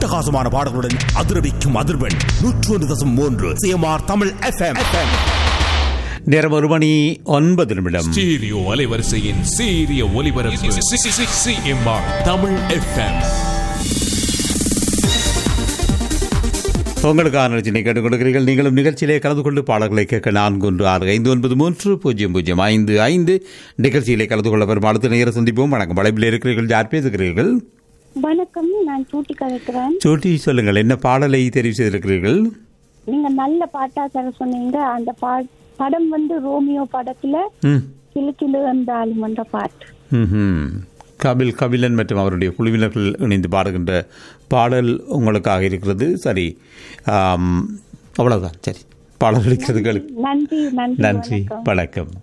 அட்டகாசமான பாடல்களுடன் அதிரவிக்கும் அதிர்வெண் நூற்று ஒன்று தசம் மூன்று சிஎம்ஆர் தமிழ் எஃப்எம் நேரம் ஒரு மணி ஒன்பது நிமிடம் ஸ்டீரியோ அலைவரிசையின் சீரிய ஒலிபரப்பு சிஎம்ஆர் தமிழ் எஃப்எம் உங்களுக்கான நிகழ்ச்சியை கேட்டுக் கொடுக்கிறீர்கள் நீங்களும் நிகழ்ச்சியிலே கலந்து கொண்டு பாடல்களை கேட்க நான்கு ஒன்று ஆறு ஐந்து ஒன்பது மூன்று பூஜ்ஜியம் பூஜ்ஜியம் ஐந்து ஐந்து நிகழ்ச்சியிலே கலந்து கொள்ள வரும் அடுத்த நேரம் சந்திப்போம் வணக்கம் வளைப்பில் இருக்கிறீர்கள் யார் பேசுகிறீர்கள் வணக்கம் நான் சூட்டி கதைக்கிறேன் சோட்டி சொல்லுங்கள் என்ன பாடலை தெரிவு செய்திருக்கிறீர்கள் நீங்க நல்ல பாட்டா தர சொன்னீங்க அந்த பா படம் வந்து ரோமியோ படத்துல ம் கிழக்கிழு வந்தாலும் என்ற பாட்டு ம்ஹும். கபில் கபிலன் மற்றும் அவருடைய குழுவினர்கள் இணைந்து பாடுகின்ற பாடல் உங்களுக்காக இருக்கிறது சரி ஆம், அவ்வளவுதான் சரி பாடல் இருக்கிறது நன்றி நன்றி நன்றி வணக்கம். வணக்கம்